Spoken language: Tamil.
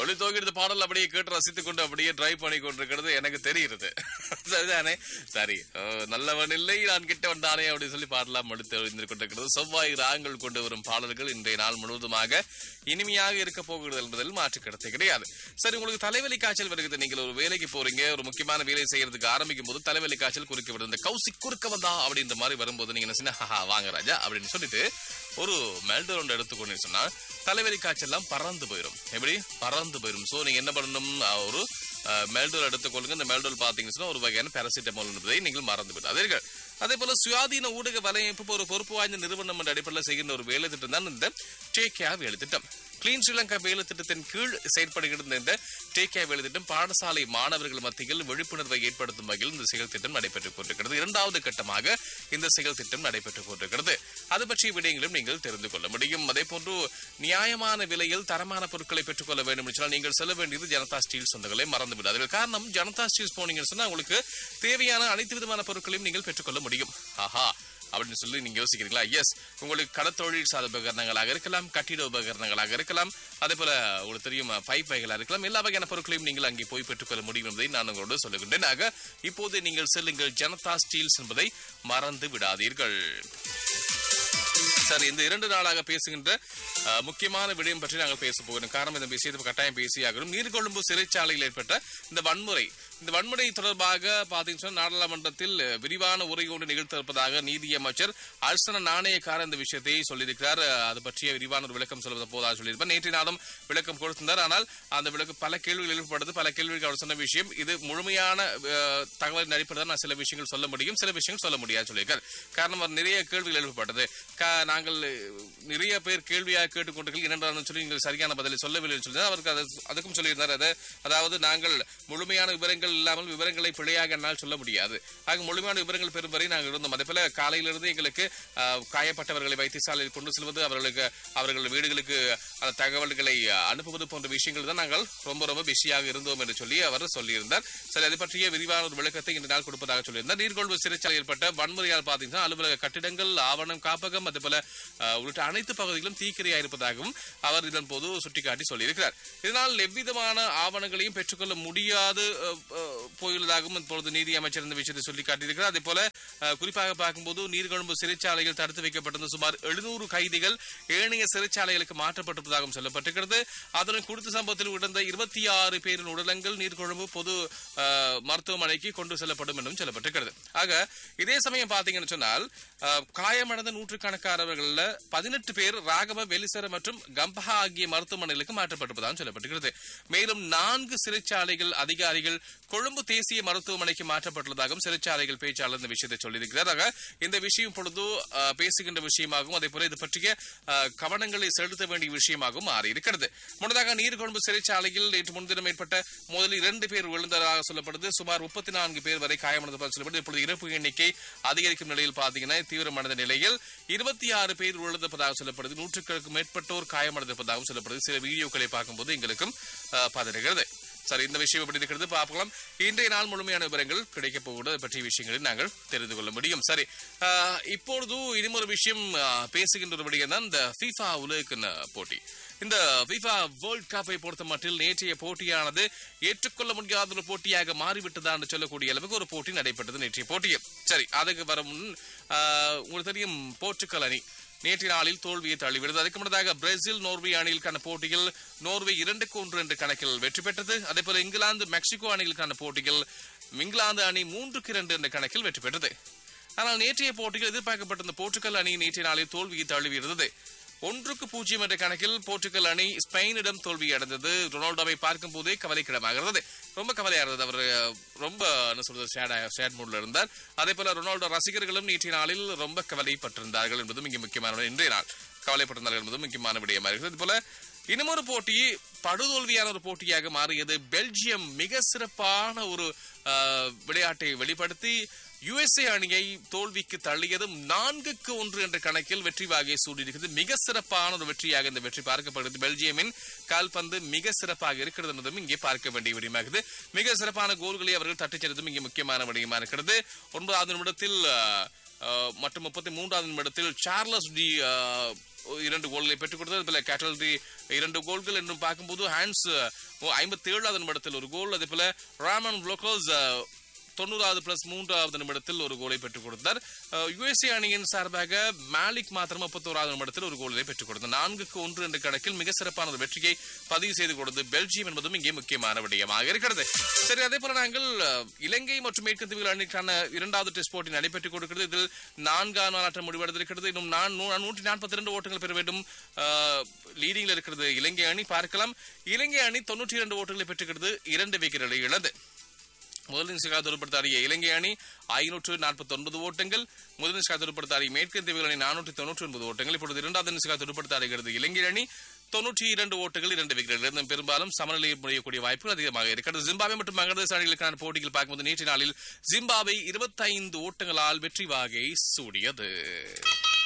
ஒளி தோங்கிடுத்த பாடல் அப்படியே கேட்டு ரசித்துக் கொண்டு அப்படியே டிரைவ் பண்ணி கொண்டிருக்கிறது எனக்கு தெரிகிறது சரிதானே சரி அஹ், நல்லவன் இல்லை நான் கிட்ட வந்தானே அப்படின்னு சொல்லி பாடலாம் எடுத்து எழுந்து கொண்டிருக்கிறது செவ்வாய் ராகங்கள் கொண்டு வரும் பாடல்கள் இன்றைய நாள் முழுவதுமாக இனிமையாக இருக்க போகிறது என்பதில் மாற்று கருத்து கிடையாது சரி உங்களுக்கு தலைவலி காய்ச்சல் வருகிறது நீங்கள் ஒரு வேலைக்கு போறீங்க ஒரு முக்கியமான வேலை செய்யறதுக்கு ஆரம்பிக்கும் போது தலைவலி காய்ச்சல் குறுக்க விடுது இந்த கௌசி குறுக்க வந்தா அப்படின்ற மாதிரி வரும்போது நீங்க என்ன செய்யணும், "ஹஹா, வாங்க ராஜா அப்படின்னு சொல்லிட்டு ஒரு மெல்டர் ஒன்று எடுத்துக்கொண்டு சொன்னா தலைவலி காய்ச்சல் எல்லாம் பறந்து போயிடும் எப்படி பறந்து போயிடும் சோ நீங்க என்ன பண்ணணும் அஹ், ஒரு மெல்டோல் எடுத்துக்கொள்ளுங்க இந்த மெல்டோல் பாத்தீங்கன்னா சொன்னா ஒரு வகையான பேராசிட்டமால் என்பதை நீங்கள் மறந்து விடாதீர்கள் அதே போல சுயாதீன ஊடக வலையமைப்பு ஒரு பொறுப்பு வாய்ந்த நிறுவனம் என்ற அடிப்படையில் செய்கின்ற ஒரு வேலை திட்டம் தான் இந்த டேக் கேர் வேலை திட்டம் கிளீன் ஸ்ரீலங்கா வேலை திட்டத்தின் கீழ் செயல்படுகின்ற இந்த டேக் கேர் வேலை திட்டம் பாடசாலை மாணவர்கள் மத்தியில் விழிப்புணர்வை ஏற்படுத்தும் வகையில் இந்த செயல் திட்டம் நடைபெற்றுக் கொண்டிருக்கிறது இரண்டாவது கட்டமாக இந்த செயல் திட்டம் நடைபெற்றுக் கொண்டிருக்கிறது அது பற்றிய விடயங்களும் நீங்கள் தெரிந்து கொள்ள முடியும் அதே போன்று நியாயமான விலையில் தரமான பொருட்களை பெற்றுக்கொள்ள வேண்டும் என்று சொன்னால் நீங்கள் செல்ல வேண்டியது ஜனதா ஸ்டீல் சொந்தங்களை மறந்து விடாதீர்கள் காரணம் ஜனதா ஸ்டீல்ஸ் போனீங்கன்னு சொன்னா உங்களுக்கு தேவையான அனைத்து விதமான பொருட்களையும் நீங்கள் பெற்றுக்கொள்ள முடியும் ஆஹா அப்படின்னு சொல்லி நீங்க யோசிக்கிறீங்களா எஸ் உங்களுக்கு கடத்தொழில் சார் உபகரணங்களாக இருக்கலாம் கட்டிட உபகரணங்களாக இருக்கலாம் அதே போல உங்களுக்கு தெரியும் பைப் வகைகளாக இருக்கலாம் எல்லா வகையான பொருட்களையும் நீங்கள் அங்கே போய் பெற்றுக்கொள்ள முடியும் என்பதை நான் உங்களோடு சொல்லுகின்றேன் ஆக இப்போது நீங்கள் செல்லுங்கள் ஜனதா ஸ்டீல்ஸ் என்பதை மறந்து விடாதீர்கள் சரி இந்த இரண்டு நாளாக பேசுகின்ற அஹ், முக்கியமான விடயம் பற்றி நாங்கள் பேச போகிறோம் காரணம் இந்த விஷயத்தை கட்டாயம் பேசியாகணும் நீர்கொழும்பு சிறைச்சாலையில் ஏற்பட்ட இந்த வன்முறை இந்த வன்முறை தொடர்பாக பார்த்தீங்கன்னா சொன்னா, நாடாளுமன்றத்தில் அஹ், விரிவான உரை ஒன்று நிகழ்த்திருப்பதாக நீதியமைச்சர் அர்சன நாணயக்கார இந்த விஷயத்தை சொல்லியிருக்கிறார் அஹ், அது பற்றிய விரிவான ஒரு விளக்கம் சொல்வது போதாக சொல்லியிருப்பார் நேற்று நாளும் விளக்கம் கொடுத்திருந்தார் ஆனால் அந்த விளக்கம் பல கேள்விகள் எழுப்பப்படுது பல கேள்விகள் அவர் சொன்ன விஷயம் இது முழுமையான அஹ், தகவலின் அடிப்படையில் தான் நான் சில விஷயங்கள் சொல்ல முடியும் சில விஷயங்கள் சொல்ல முடியாது சொல்லியிருக்கார் காரணம் அவர் நிறைய கேள்விகள் எழுப்பப்பட்டது கா- நாங்கள் அஹ், நிறைய பேர் கேள்வியாக கேட்டுக்கொண்டிருக்கீர்கள் இரண்டாவது சொல்லி நீங்கள் சரியான பதிலை சொல்லவில்லை சொல்லி அவருக்கு அது அதுக்கும் சொல்லியிருந்தார் அது அதாவது நாங்கள் முழுமையான விவரங்கள் இல்லாமல் விவரங்களை பிழையாக என்னால் சொல்ல முடியாது ஆக முழுமையான விவரங்கள் பெறும் வரை நாங்கள் இருந்தோம் அதே போல காலையிலிருந்து எங்களுக்கு அஹ், காயப்பட்டவர்களை வைத்தியசாலையில் கொண்டு செல்வது அவர்களுக்கு அவர்கள் வீடுகளுக்கு அந்த தகவல்களை அஹ், அனுப்புவது போன்ற விஷயங்கள் தான் நாங்கள் ரொம்ப ரொம்ப பிஸியாக இருந்தோம் என்று சொல்லி அவர் சொல்லியிருந்தார் சரி அது பற்றிய விரிவான ஒரு விளக்கத்தை இன்று நாள் கொடுப்பதாக சொல்லியிருந்தார் நீர்கொள்வு சிறைச்சாலை ஏற்பட்ட வன்முறையால் பார்த்தீங்கன்னா அலுவலக கட்டிடங்கள் ஆவணம் காப்பகம் அதே போல அஹ், உள்ளிட்ட அனைத்து பகுதிகளும் தீக்கிரையா இருப்பதாகவும் அவர் இதன் போது சுட்டிக்காட்டி சொல்லியிருக்கிறார் இதனால் எவ்விதமான ஆவணங்களையும் பெற்றுக்கொள்ள முடியாது அஹ், அஹ், போயுள்ளதாகவும் இப்பொழுது நீதி அமைச்சர் இந்த விஷயத்தை சொல்லி காட்டியிருக்கிறார் அதே போல அஹ், குறிப்பாக பார்க்கும்போது நீர்கொழும்பு சிறைச்சாலையில் தடுத்து வைக்கப்பட்டிருந்த சுமார் எழுநூறு கைதிகள் ஏனைய சிறைச்சாலைகளுக்கு மாற்றப்பட்டிருப்பதாகவும் சொல்லப்பட்டிருக்கிறது அதனுடன் குறித்த சம்பவத்தில் உடந்த இருபத்தி ஆறு பேரின் உடலங்கள் நீர்கொழும்பு பொது அஹ், மருத்துவமனைக்கு கொண்டு செல்லப்படும் என்றும் சொல்லப்பட்டிருக்கிறது ஆக இதே சமயம் பார்த்தீங்கன்னு சொன்னால் அஹ், காயமடைந்த நூற்றுக்கணக்கானவர்கள பதினெட்டு பேர் ராகவ வெலிசர மற்றும் கம்பஹா ஆகிய மருத்துவமனைகளுக்கு மாற்றப்பட்டிருப்பதாகவும் சொல்லப்பட்டிருக்கிறது மேலும் நான்கு சிறைச்சாலைகள் அதிகாரிகள் கொழும்பு தேசிய மருத்துவமனைக்கு மாற்றப்பட்டுள்ளதாகவும் சிறைச்சாலைகள் பேச்சாளர் இந்த விஷயத்தை சொல்லியிருக்கிறார் ஆக இந்த விஷயம் பொழுது அஹ், பேசுகின்ற விஷயமாகவும் அதே போல இது பற்றிய அஹ், கவனங்களை செலுத்த வேண்டிய விஷயமாகவும் மாறி இருக்கிறது முன்னதாக நீர்கொழும்பு சிறைச்சாலையில் நேற்று முன்தினம் ஏற்பட்ட முதலில் இரண்டு பேர் விழுந்ததாக சொல்லப்படுது சுமார் முப்பத்தி நான்கு பேர் வரை காயமடைந்ததாக சொல்லப்படுது இப்பொழுது இறப்பு எண்ணிக்கை அதிகரிக்கும் நிலையில் பார்த்தீங்கன்னா தீவிரமடைந்த நிலையில் இருபத்தி ஆறு பேர் விழுந்ததாக சொல்லப்படுது நூற்றுக்களுக்கு மேற்பட்டோர் காயமடைந்திருப்பதாகவும் சொல்லப்படுது சில வீடியோக்களை பார்க்கும்போது எங்களுக்கும் அஹ், பதறுகிறது சரி இந்த விஷயம் எப்படி இருக்கிறது பார்க்கலாம் இன்றைய நாள் முழுமையான விவரங்கள் கிடைக்க போகிறது அது பற்றிய விஷயங்களை நாங்கள் தெரிந்து கொள்ள முடியும் சரி ஆஹ், இப்பொழுது இனிமொரு விஷயம் ஆஹ், பேசுகின்ற ஒரு விடயம் தான் இந்த FIFA உலக போட்டி இந்த FIFA வேர்ல்ட் கப்பை பொறுத்த மட்டில் நேற்றைய போட்டியானது ஏற்றுக்கொள்ள முடியாத ஒரு போட்டியாக மாறிவிட்டதா என்று சொல்லக்கூடிய அளவுக்கு ஒரு போட்டி நடைபெற்றது நேற்றைய போட்டியில் சரி அதுக்கு வர முன் ஆஹ், உங்களுக்கு தெரியும் போர்ச்சுகல் அணி நேற்றைய நாளில் தோல்வியை தள்ளிவிடுது அதுக்கு முன்னதாக பிரேசில் நோர்வே அணிகளுக்கான போட்டியில் நோர்வே இரண்டுக்கு ஒன்று என்ற கணக்கில் வெற்றி பெற்றது அதே போல இங்கிலாந்து மெக்சிகோ அணிகளுக்கான போட்டியில் இங்கிலாந்து அணி மூன்றுக்கு இரண்டு என்ற கணக்கில் வெற்றி பெற்றது ஆனால் நேற்றைய போட்டியில் எதிர்பார்க்கப்பட்டிருந்த போர்ச்சுகல் அணி நேற்றைய நாளில் தோல்வியை தழுவியிருந்தது ஒன்றுக்கு பூஜ்ஜியம் என்ற கணக்கில் போர்ச்சுகல் அணி ஸ்பெயினிடம் தோல்வி அடைந்தது ரொனால்டோவை பார்க்கும் போதே கவலைக்கிடமாக இருந்தது ரொம்ப கவலையா இருந்தது அவர் அஹ், ரொம்ப என்ன சொல்றது சேடா சேட் மூட்ல இருந்தார் அதே போல ரொனால்டோ ரசிகர்களும் நேற்றைய நாளில் ரொம்ப கவலைப்பட்டிருந்தார்கள் என்பதும் இங்கே முக்கியமான இன்றைய நாள் கவலைப்பட்டிருந்தார்கள் என்பதும் முக்கியமான விடயமா இருக்கிறது இது போல இன்னமொரு போட்டி படுதோல்வியான ஒரு போட்டியாக மாறியது பெல்ஜியம் மிக சிறப்பான ஒரு அஹ், விளையாட்டை வெளிப்படுத்தி யுஎஸ்ஏ அணியை தோல்விக்கு தள்ளியதும் நான்குக்கு ஒன்று என்ற கணக்கில் வெற்றி வாகையை சூடியிருக்கிறது மிக சிறப்பான ஒரு வெற்றியாக இந்த வெற்றி பார்க்கப்படுகிறது பெல்ஜியமின் கால்பந்து மிக சிறப்பாக இருக்கிறது என்பதும் இங்கே பார்க்க வேண்டிய விடயமாகுது மிக சிறப்பான கோல்களை அவர்கள் தட்டிச் சென்றதும் இங்கே முக்கியமான விடயமா இருக்கிறது ஒன்பதாவது நிமிடத்தில் அஹ், அஹ், மற்றும் முப்பத்தி மூன்றாவது நிமிடத்தில் சார்லஸ் டி அஹ், இரண்டு கோல்களை பெற்றுக் கொடுத்தது அதுபோல கேட்டல்ரி இரண்டு கோல்கள் என்றும் பார்க்கும்போது ஹேண்ட்ஸ் ஐம்பத்தி ஏழாவது நிமிடத்தில் ஒரு கோல் அதே போல ராமன் புளோக்கோஸ் தொண்ணூறாவது பிளஸ் மூன்றாவது நிமிடத்தில் ஒரு கோலை பெற்றுக் கொடுத்தார் யுஎஸ்ஏ அணியின் சார்பாக மாலிக் மாத்திரம் முப்பத்தோராவது நிமிடத்தில் ஒரு கோலை பெற்றுக் கொடுத்தார் நான்குக்கு ஒன்று என்ற கணக்கில் மிக சிறப்பான ஒரு வெற்றியை பதிவு செய்து கொடுத்தது பெல்ஜியம் என்பதும் இங்கே முக்கியமான விடயமாக இருக்கிறது சரி அதே போல நாங்கள் அஹ், இலங்கை மற்றும் மேற்கு தீவுகள் அணிக்கான இரண்டாவது டெஸ்ட் போட்டி நடைபெற்றுக் கொடுக்கிறது இதில் நான்காம் நாளாட்டம் முடிவடைந்திருக்கிறது இன்னும் நான் நூ- நூற்றி நாற்பத்தி இரண்டு ஓட்டங்கள் பெற வேண்டும் லீடிங்ல இருக்கிறது இலங்கை அணி பார்க்கலாம் இலங்கை அணி தொன்னூற்றி இரண்டு ஓட்டங்களை பெற்றுக்கிறது இரண்டு விக்கெட்டுகளை இழந்து முதலின் சிகா துடுப்படுத்தாடிய இலங்கை அணி ஐநூற்று நாற்பத்தி ஒன்பது ஓட்டங்கள் முதலின் சிகா துடுப்படுத்தாடிய மேற்கு தீவுகள் அணி நானூற்றி தொன்னூற்றி ஒன்பது ஓட்டங்கள் இப்பொழுது இரண்டாவது சிகா துடுப்படுத்தாடுகிறது இலங்கை அணி தொன்னூற்றி இரண்டு ஓட்டங்கள் இரண்டு விக்கெட்டுகள் இருந்தும் பெரும்பாலும் சமநிலையில் முடியக்கூடிய வாய்ப்புகள் அதிகமாக இருக்கிறது ஜிம்பாவே மற்றும் பங்களாதேஷ் அணிகளுக்கான போட்டிகள் பார்க்கும்போது நேற்று நாளில் ஜிம்பாவே இருபத்தைந்து ஓட்டங்களால் வெற்றி வாகை சூடியது